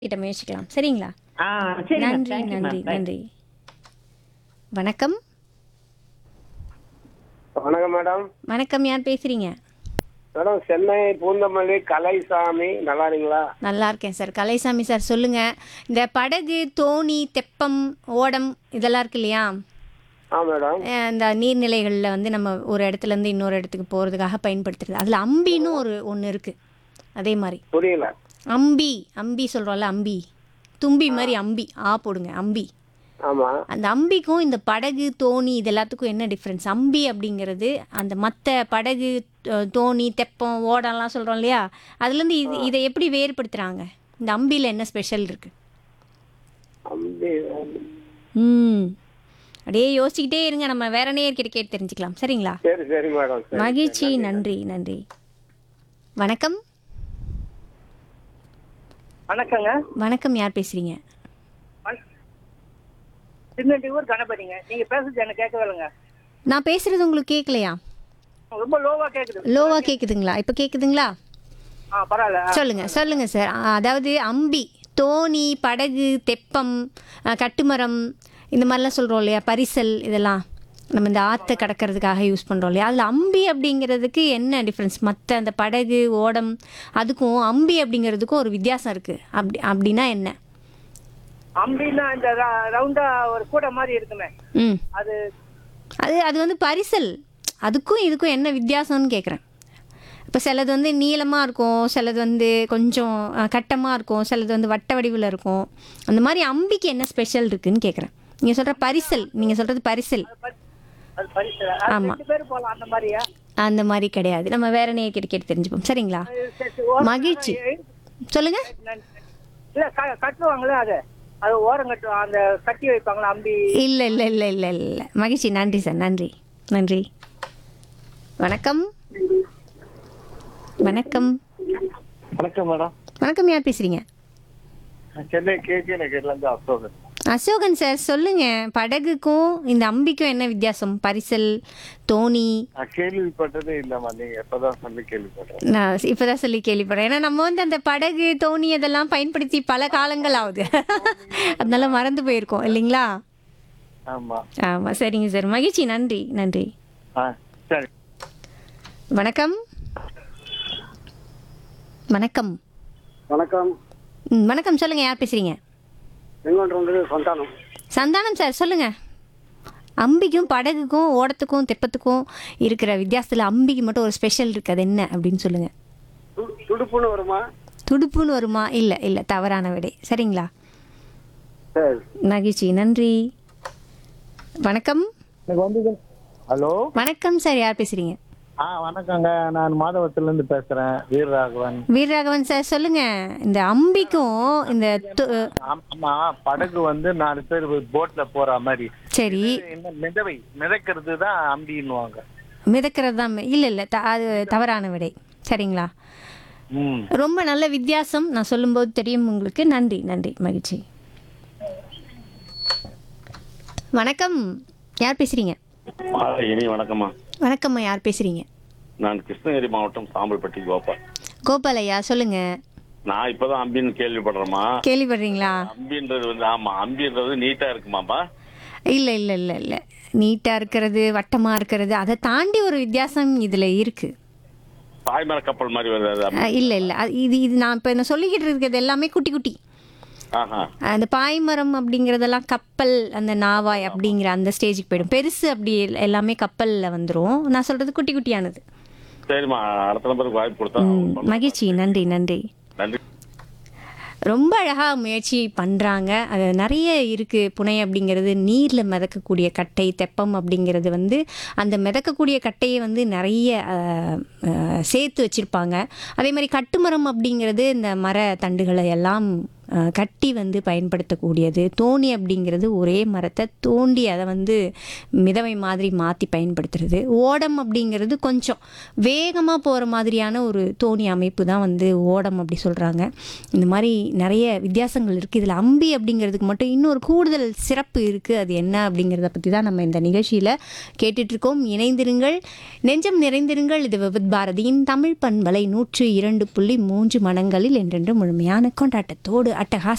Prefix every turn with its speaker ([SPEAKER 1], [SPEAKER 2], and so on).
[SPEAKER 1] கிட்ட முயற்சிக்கலாம் சரிங்களா
[SPEAKER 2] ஆ சரி
[SPEAKER 1] நன்றி நன்றி நன்றி வணக்கம்
[SPEAKER 3] வணக்கம் மேடம்
[SPEAKER 1] வணக்கம் யார் பேசுறீங்க
[SPEAKER 3] மேடம் சென்னை பூந்தமல்லி கலைசாமி நல்லா இருக்கீங்களா
[SPEAKER 1] நல்லா இருக்கேன் சார் கலைசாமி சார் சொல்லுங்க இந்த படகு தோணி தெப்பம் ஓடம் இதெல்லாம் இருக்கு இல்லையா
[SPEAKER 3] ஆ மேடம்
[SPEAKER 1] அஹ் இந்த நீர்நிலைகளில் வந்து நம்ம ஒரு இடத்துல இருந்து இன்னொரு இடத்துக்கு போகிறதுக்காக பயன்படுத்துறது அதில் அம்பின்னு ஒரு ஒன்று இருக்குது அதே மாதிரி
[SPEAKER 3] புரியல
[SPEAKER 1] அம்பி அம்பி சொல்கிறோம்ல அம்பி தும்பி மாதிரி அம்பி ஆ போடுங்க அம்பி
[SPEAKER 3] ஆமா
[SPEAKER 1] அந்த அம்பிக்கும் இந்த படகு தோணி இது எல்லாத்துக்கும் என்ன டிஃப்ரென்ஸ் அம்பி அப்படிங்கிறது அந்த மற்ற படகு அஹ், தோணி தெப்பம் ஓடம்லாம் சொல்கிறோம் இல்லையா அதுலேருந்து இது இதை எப்படி வேறுபடுத்துகிறாங்க இந்த அம்பியில் என்ன ஸ்பெஷல் இருக்குது
[SPEAKER 3] அம்பி
[SPEAKER 1] ம் அப்படியே யோசிச்சுக்கிட்டே இருங்க நம்ம வேற நேர்கிட்ட கேட்டு தெரிஞ்சுக்கலாம் சரிங்களா
[SPEAKER 3] சரி சரி மேடம் சரி
[SPEAKER 1] மகிழ்ச்சி நன்றி நன்றி வணக்கம்
[SPEAKER 2] வணக்கங்க
[SPEAKER 1] வணக்கம் யார் பேசுறீங்க
[SPEAKER 2] திருநெல்வேலூர் கணபதிங்க நீங்க பேசுறது எனக்கு கேட்கவே இல்லைங்க
[SPEAKER 1] நான் பேசுறது உங்களுக்கு கேட்கலையா
[SPEAKER 2] ரொம்ப லோவா கேக்குது
[SPEAKER 1] லோவா கேக்குதுங்களா இப்போ கேக்குதுங்களா
[SPEAKER 2] ஆ பரவாயில்ல
[SPEAKER 1] சொல்லுங்க சொல்லுங்க சார் ஆ, அதாவது அம்பி தோணி படகு தெப்பம் ஆ, கட்டுமரம் இந்த மாதிரிலாம் சொல்கிறோம் இல்லையா பரிசல் இதெல்லாம் நம்ம இந்த ஆற்றை கடக்கிறதுக்காக யூஸ் பண்ணுறோம் இல்லையா அதில் அம்பி அப்படிங்கிறதுக்கு என்ன டிஃப்ரென்ஸ் மற்ற அந்த படகு ஓடம் அதுக்கும் அம்பி அப்படிங்கிறதுக்கும் ஒரு வித்தியாசம் இருக்குது அப்படி அப்படின்னா என்ன
[SPEAKER 2] அம்பின்னா இந்த ர- ரவுண்டா ஒரு கூடை மாதிரி இருக்குமே
[SPEAKER 1] ம்
[SPEAKER 2] அது
[SPEAKER 1] அது அது வந்து பரிசல் அதுக்கும் இதுக்கும் என்ன வித்தியாசம்னு கேட்குறேன் இப்போ சிலது வந்து நீளமாக இருக்கும் சிலது வந்து கொஞ்சம் கட்டமாக இருக்கும் சிலது வந்து வட்ட வடிவில் இருக்கும் அந்த மாதிரி அம்பிக்கு என்ன ஸ்பெஷல் இருக்குன்னு கேட்குறேன் நீங்கள் சொல்கிற பரிசல் நீங்கள் சொல்கிறது பரிசல்
[SPEAKER 2] பரி- அது பரிசு அது
[SPEAKER 1] ஆமா.
[SPEAKER 2] ரெண்டு பேரும் போகலாம் அந்த மாதிரியா
[SPEAKER 1] அந்த மாதிரி கிடையாது நம்ம வேற நேர் கேட்டு கேட்டு தெரிஞ்சுப்போம் சரிங்களா
[SPEAKER 2] அது சரி, சரி, ஓரம்
[SPEAKER 1] மகிழ்ச்சி
[SPEAKER 2] கட்டுவாங்க.
[SPEAKER 1] சொல்லுங்க
[SPEAKER 2] நன்றி. இல்ல க- கட்டுவாங்களே அது அது ஓரம் கட்டுவாங்க அந்த கட்டி வைப்பாங்களா அம்பி
[SPEAKER 1] இல்லை இல்லை இல்லை இல்லை இல்லை மகிழ்ச்சி நன்றி சார் நன்றி நன்றி வணக்கம் வணக்கம்
[SPEAKER 3] வணக்கம் மேடம்
[SPEAKER 1] வணக்கம் யார் பேசுகிறீங்க
[SPEAKER 3] சென்னை கேகே நகர்ல இருந்து அசோகன்
[SPEAKER 1] அசோகன் சார் சொல்லுங்க படகுக்கும் இந்த அம்பிக்கும் என்ன வித்தியாசம் பரிசல் தோணி
[SPEAKER 3] நான் கேள்விப்பட்டதே இல்லம்மா நீங்க எப்பதான் சொல்லி கேள்விப்பட்டேன்
[SPEAKER 1] நான் இப்பதான் சொல்லி கேள்விப்படுறேன் ஏன்னா நம்ம வந்து அந்த படகு தோணி அதெல்லாம் பயன்படுத்தி பல காலங்கள் ஆகுது அதனால மறந்து போயிருக்கோம் இல்லைங்களா
[SPEAKER 3] ஆமா
[SPEAKER 1] ஆமாம் சரிங்க சார் மகிழ்ச்சி நன்றி நன்றி
[SPEAKER 3] ஆ சரி
[SPEAKER 1] வணக்கம் வணக்கம்
[SPEAKER 3] வணக்கம்
[SPEAKER 1] ம், வணக்கம் சொல்லுங்க யார் பேசுறீங்க
[SPEAKER 3] எங்கொன்று சந்தானம்
[SPEAKER 1] சந்தானம் சார் சொல்லுங்க அம்பிக்கும் படகுக்கும் ஓடத்துக்கும் தெப்பத்துக்கும் இருக்கிற வித்தியாசத்தில் அம்பிக்கு மட்டும் ஒரு ஸ்பெஷல் இருக்கு அது என்ன அப்படின்னு சொல்லுங்க
[SPEAKER 3] து- துடுப்புன்னு வருமா
[SPEAKER 1] துடுப்புன்னு வருமா இல்லை இல்லை தவறான விடை சரிங்களா
[SPEAKER 3] சரி
[SPEAKER 1] மகிழ்ச்சி நன்றி வணக்கம்
[SPEAKER 4] ஹலோ
[SPEAKER 1] வணக்கம் சார் யார் பேசுறீங்க
[SPEAKER 4] ஆ வணக்கங்க நான் மாதவத்துல இருந்து பேசுறேன் வீரராகவன்
[SPEAKER 1] வீரராகவன் சார் சொல்லுங்க இந்த அம்பிக்கும் இந்த து-
[SPEAKER 4] ஆமா படகு வந்து நாலு பேர் போட்ல போற மாதிரி
[SPEAKER 1] சரி
[SPEAKER 4] என்ன மிதவை மிதக்கிறது தான் அம்பின்னுவாங்க
[SPEAKER 1] மிதக்கிறது தான் இல்லை இல்லை த அது தவறான விடை சரிங்களா
[SPEAKER 4] ம்
[SPEAKER 1] ரொம்ப நல்ல வித்தியாசம் நான் சொல்லும்போது தெரியும் உங்களுக்கு நன்றி நன்றி மகிழ்ச்சி வணக்கம் யார் பேசுறீங்க
[SPEAKER 5] இனி வணக்கம்மா
[SPEAKER 1] வணக்கம்மா யார் பேசுறீங்க
[SPEAKER 5] நான் கிருஷ்ணகிரி மாவட்டம் சாம்பல்பட்டி கோபால்
[SPEAKER 1] கோபால் ஐயா சொல்லுங்க
[SPEAKER 5] நான் இப்பதான் அம்பின்னு கேள்விப்படுறேம்மா
[SPEAKER 1] கேள்விப்படுறீங்களா
[SPEAKER 5] அம்பின்றது வந்து ஆமா அம்பின்றது நீட்டா இருக்குமாப்பா
[SPEAKER 1] இல்லை இல்லை இல்லை இல்லை நீட்டாக இருக்கிறது வட்டமாக இருக்கிறது அதை தாண்டி ஒரு வித்தியாசம் இதில் இருக்குது
[SPEAKER 5] பாய்மர கப்பல் மாதிரி வருது அது அம்பி.
[SPEAKER 1] இல்லை இல்லை அது இது இது நான் இப்போ என்ன சொல்லிக்கிட்டு இருக்கிறது எல்லாமே குட்டி குட்டி
[SPEAKER 5] ஆஹா
[SPEAKER 1] அந்த பாய்மரம் அப்படிங்கிறதெல்லாம் கப்பல் அந்த நாவாய் அப்படிங்கிற அந்த ஸ்டேஜுக்கு போயிடும் பெருசு அப்படி எல்- எல்லாமே கப்பலில் வந்துடும் நான் சொல்கிறது குட்டி குட்டியானது
[SPEAKER 5] சரிம்மா அடுத்த நம்பருக்கு வாய்ப்பு கொடுத்தா
[SPEAKER 1] ம், மகிழ்ச்சி நன்றி நன்றி
[SPEAKER 5] நன்றி
[SPEAKER 1] ரொம்ப அழகாக முயற்சி பண்ணுறாங்க அது நிறைய இருக்குது புனை அப்படிங்கிறது நீரில் மிதக்கக்கூடிய கட்டை தெப்பம் அப்படிங்கிறது வந்து அந்த மிதக்கக்கூடிய கட்டையை வந்து நிறைய அஹ், அஹ், சேர்த்து வச்சுருப்பாங்க அதே மாதிரி கட்டுமரம் அப்படிங்கிறது இந்த மர தண்டுகளை எல்லாம் அஹ், கட்டி வந்து பயன்படுத்தக்கூடியது தோணி அப்படிங்கிறது ஒரே மரத்தை தோண்டி அதை வந்து மிதவை மாதிரி மாற்றி பயன்படுத்துறது ஓடம் அப்படிங்கிறது கொஞ்சம் வேகமாக போகிற மாதிரியான ஒரு தோணி அமைப்பு தான் வந்து ஓடம் அப்படி சொல்கிறாங்க இந்த மாதிரி நிறைய வித்தியாசங்கள் இருக்குது இதில் அம்பி அப்படிங்கிறதுக்கு மட்டும் இன்னொரு கூடுதல் சிறப்பு இருக்குது அது என்ன அப்படிங்கிறத பற்றி தான் நம்ம இந்த நிகழ்ச்சியில் கேட்டுட்ருக்கோம் இணைந்திருங்கள் நெஞ்சம் நிறைந்திருங்கள் இது விவித் பாரதியின் தமிழ் பண்பலை நூற்று இரண்டு புள்ளி மூன்று மனங்களில் என்றென்று முழுமையான கொண்டாட்டத்தோடு அட்டகாச